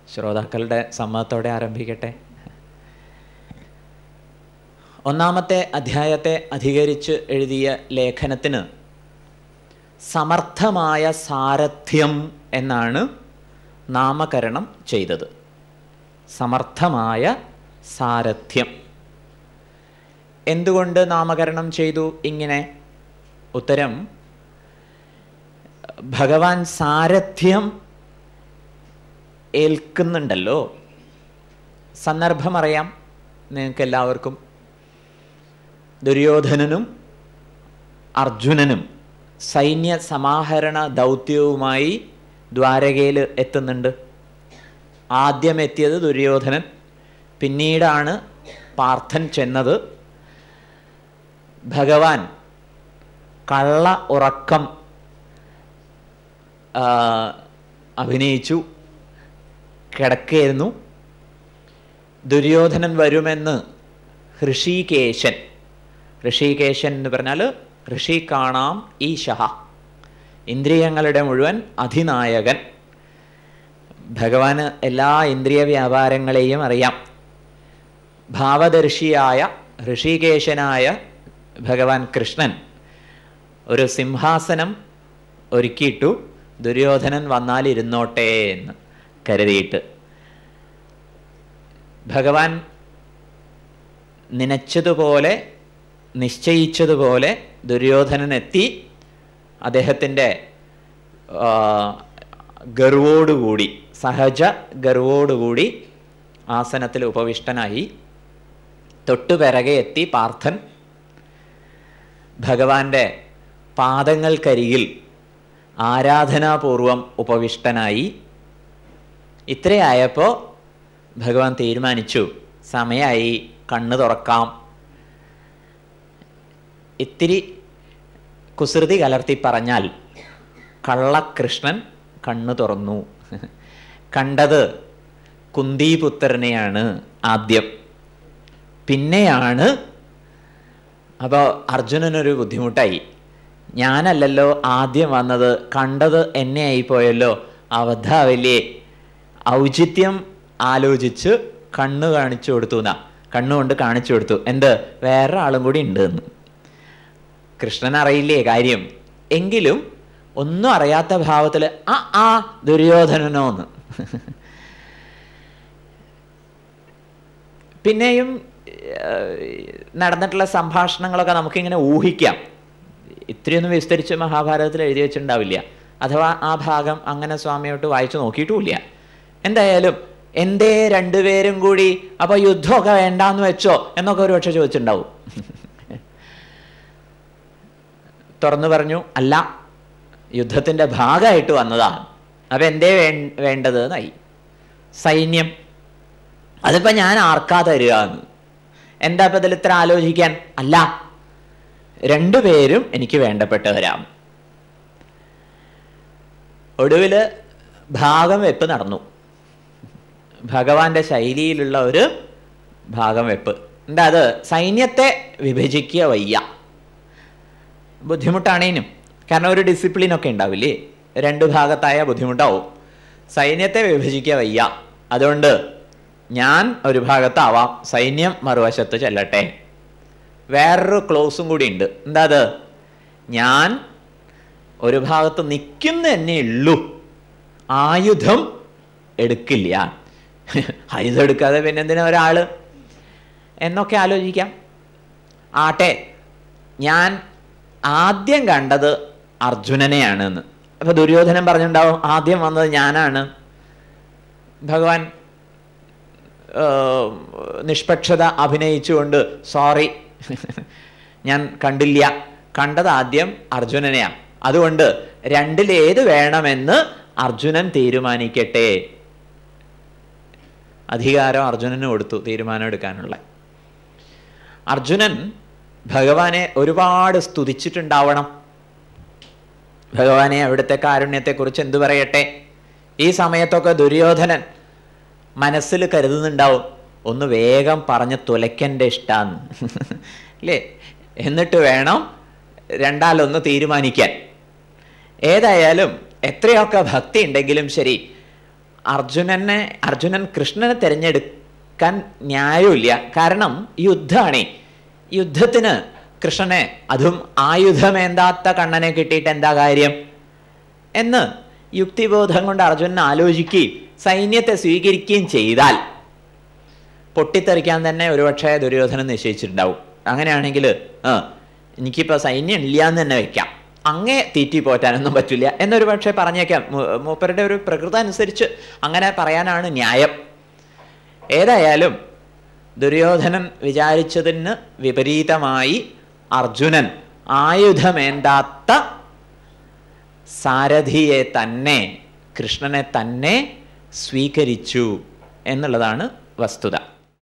ശ്രോതാക്കളുടെ സമ്മതത്തോടെ ആരംഭിക്കട്ടെ ഒന്നാമത്തെ അധ്യായത്തെ അധികരിച്ച് എഴുതിയ ലേഖനത്തിന് സമർത്ഥമായ സാരഥ്യം എന്നാണ് നാമകരണം ചെയ്തത് സമർത്ഥമായ സാരഥ്യം എന്തുകൊണ്ട് നാമകരണം ചെയ്തു ഇങ്ങനെ ഉത്തരം ഭഗവാൻ സാരഥ്യം ഏൽക്കുന്നുണ്ടല്ലോ സന്ദർഭം അറിയാം നിങ്ങൾക്ക് എല്ലാവർക്കും ദുര്യോധനനും അർജുനനും സൈന്യ സമാഹരണ ദൗത്യവുമായി ദ്വാരകയിൽ എത്തുന്നുണ്ട് ആദ്യം എത്തിയത് ദുര്യോധനൻ പിന്നീടാണ് പാർത്ഥൻ ചെന്നത് ഭഗവാൻ കള്ള ഉറക്കം അഭിനയിച്ചു കിടക്കുകയായിരുന്നു ദുര്യോധനൻ വരുമെന്ന് ഋഷികേശൻ ഋഷികേശൻ എന്ന് പറഞ്ഞാൽ ഋഷി കാണാം ഈശഹ ഇന്ദ്രിയങ്ങളുടെ മുഴുവൻ അധിനായകൻ ഭഗവാന് എല്ലാ ഇന്ദ്രിയ വ്യാപാരങ്ങളെയും അറിയാം ഭാവദർശിയായ ഋഷികേശനായ ഭഗവാൻ കൃഷ്ണൻ ഒരു സിംഹാസനം ഒരുക്കിയിട്ടു ദുര്യോധനൻ വന്നാൽ ഇരുന്നോട്ടെ എന്ന് കരുതിയിട്ട് ഭഗവാൻ നനച്ചതുപോലെ നിശ്ചയിച്ചതുപോലെ ദുര്യോധനൻ എത്തി അദ്ദേഹത്തിൻ്റെ ഗർവോടുകൂടി സഹജ ഗർവോടുകൂടി ആസനത്തിൽ ഉപവിഷ്ടനായി തൊട്ടുപിറകെ എത്തി പാർത്ഥൻ ഭഗവാന്റെ പാദങ്ങൾക്കരികിൽ ആരാധനാപൂർവം ഉപവിഷ്ടനായി ഇത്രയായപ്പോൾ ഭഗവാൻ തീരുമാനിച്ചു സമയമായി കണ്ണു തുറക്കാം ഇത്തിരി കുസൃതി കലർത്തി പറഞ്ഞാൽ കള്ളകൃഷ്ണൻ കണ്ണു തുറന്നു കണ്ടത് കുന്തിപുത്രനെയാണ് ആദ്യം പിന്നെയാണ് അപ്പോൾ അർജുനനൊരു ബുദ്ധിമുട്ടായി ഞാനല്ലല്ലോ ആദ്യം വന്നത് കണ്ടത് എന്നെ ആയിപ്പോയല്ലോ അബദ്ധാവല്ലേ ഔചിത്യം ആലോചിച്ച് കണ്ണ് കാണിച്ചു കൊടുത്തു എന്നാ കണ്ണുകൊണ്ട് കാണിച്ചു കൊടുത്തു എന്ത് വേറെ ആളും കൂടി ഉണ്ട് എന്ന് കൃഷ്ണൻ അറിയില്ലേ കാര്യം എങ്കിലും ഒന്നും അറിയാത്ത ഭാവത്തിൽ ആ ആ ദുര്യോധനനോന്ന് പിന്നെയും നടന്നിട്ടുള്ള സംഭാഷണങ്ങളൊക്കെ നമുക്കിങ്ങനെ ഊഹിക്കാം ഇത്രയൊന്നും വിസ്തരിച്ച് മഹാഭാരതത്തിൽ എഴുതി വെച്ചിട്ടുണ്ടാവില്ല അഥവാ ആ ഭാഗം അങ്ങനെ സ്വാമിയോട്ട് വായിച്ചു നോക്കിയിട്ടുമില്ല എന്തായാലും എന്തേ രണ്ടുപേരും കൂടി അപ്പൊ യുദ്ധമൊക്കെ വേണ്ടാന്ന് വെച്ചോ എന്നൊക്കെ ഒരു പക്ഷെ ചോദിച്ചിട്ടുണ്ടാവും തുറന്നു പറഞ്ഞു അല്ല യുദ്ധത്തിന്റെ ഭാഗമായിട്ട് വന്നതാണ് അപ്പൊ എന്തേ വേ വേണ്ടത് എന്നായി സൈന്യം അതിപ്പോ ഞാൻ ആർക്കാ തരിക എന്ന് എന്താ ഇപ്പൊ ഇതിൽ ഇത്ര ആലോചിക്കാൻ അല്ല രണ്ടുപേരും എനിക്ക് വേണ്ടപ്പെട്ടവരാം ഒടുവില് ഭാഗം വെപ്പ് നടന്നു ഭഗവാന്റെ ശൈലിയിലുള്ള ഒരു ഭാഗം വെപ്പ് എന്താ അത് സൈന്യത്തെ വിഭജിക്കുക വയ്യ ബുദ്ധിമുട്ടാണേനും കാരണം ഒരു ഡിസിപ്ലിൻ ഒക്കെ ഉണ്ടാവില്ലേ രണ്ട് ഭാഗത്തായ ബുദ്ധിമുട്ടാവും സൈന്യത്തെ വിഭജിക്കുക വയ്യ അതുകൊണ്ട് ഞാൻ ഒരു ഭാഗത്താവാം സൈന്യം മറുവശത്ത് ചെല്ലട്ടെ വേറൊരു ക്ലോസും കൂടി ഉണ്ട് എന്താ അത് ഞാൻ ഒരു ഭാഗത്ത് നിൽക്കുന്ന തന്നെ ഉള്ളൂ ആയുധം എടുക്കില്ല ആയുധം എടുക്കാതെ പിന്നെ എന്തിനാ ഒരാള് എന്നൊക്കെ ആലോചിക്കാം ആട്ടെ ഞാൻ ആദ്യം കണ്ടത് അർജുനനെയാണ് എന്ന് അപ്പൊ ദുര്യോധനൻ പറഞ്ഞിട്ടുണ്ടാവും ആദ്യം വന്നത് ഞാനാണ് ഭഗവാൻ നിഷ്പക്ഷത അഭിനയിച്ചുകൊണ്ട് സോറി ഞാൻ കണ്ടില്ല കണ്ടത് ആദ്യം അർജുനനെയാണ് അതുകൊണ്ട് രണ്ടിലേത് വേണമെന്ന് അർജുനൻ തീരുമാനിക്കട്ടെ അധികാരം അർജുനന് കൊടുത്തു തീരുമാനം എടുക്കാനുള്ള അർജുനൻ ഭഗവാനെ ഒരുപാട് സ്തുതിച്ചിട്ടുണ്ടാവണം ഭഗവാനെ അവിടുത്തെ കാരുണ്യത്തെക്കുറിച്ച് എന്തു പറയട്ടെ ഈ സമയത്തൊക്കെ ദുര്യോധനൻ മനസ്സിൽ കരുതുന്നുണ്ടാവും ഒന്ന് വേഗം പറഞ്ഞ് തുലയ്ക്കൻ്റെ ഇഷ്ടാന്ന് അല്ലേ എന്നിട്ട് വേണം രണ്ടാലൊന്ന് തീരുമാനിക്കാൻ ഏതായാലും എത്രയൊക്കെ ഭക്തി ഉണ്ടെങ്കിലും ശരി അർജുനനെ അർജുനൻ കൃഷ്ണനെ തിരഞ്ഞെടുക്കാൻ ന്യായമില്ല കാരണം യുദ്ധമാണേ യുദ്ധത്തിന് കൃഷ്ണനെ അതും ആയുധമേന്താത്ത കണ്ണനെ കിട്ടിയിട്ട് എന്താ കാര്യം എന്ന് യുക്തിബോധം കൊണ്ട് അർജുനൻ ആലോചിക്കുകയും സൈന്യത്തെ സ്വീകരിക്കുകയും ചെയ്താൽ പൊട്ടിത്തെറിക്കാൻ തന്നെ ഒരുപക്ഷെ ദുര്യോധനൻ നിശ്ചയിച്ചിട്ടുണ്ടാവും അങ്ങനെയാണെങ്കിൽ ആ എനിക്കിപ്പോൾ സൈന്യം ഇല്ല എന്ന് തന്നെ വെക്കാം അങ്ങേ തീറ്റി പോറ്റാനൊന്നും പറ്റില്ല എന്നൊരു പക്ഷേ പറഞ്ഞേക്കാം മൂ- മൂപ്പരുടെ ഒരു പ്രകൃതം അനുസരിച്ച് അങ്ങനെ പറയാനാണ് ന്യായം ഏതായാലും ദുര്യോധനൻ വിചാരിച്ചതിന് വിപരീതമായി അർജുനൻ ആയുധമേന്താത്ത സാരഥിയെ തന്നെ കൃഷ്ണനെ തന്നെ സ്വീകരിച്ചു എന്നുള്ളതാണ് വസ്തുത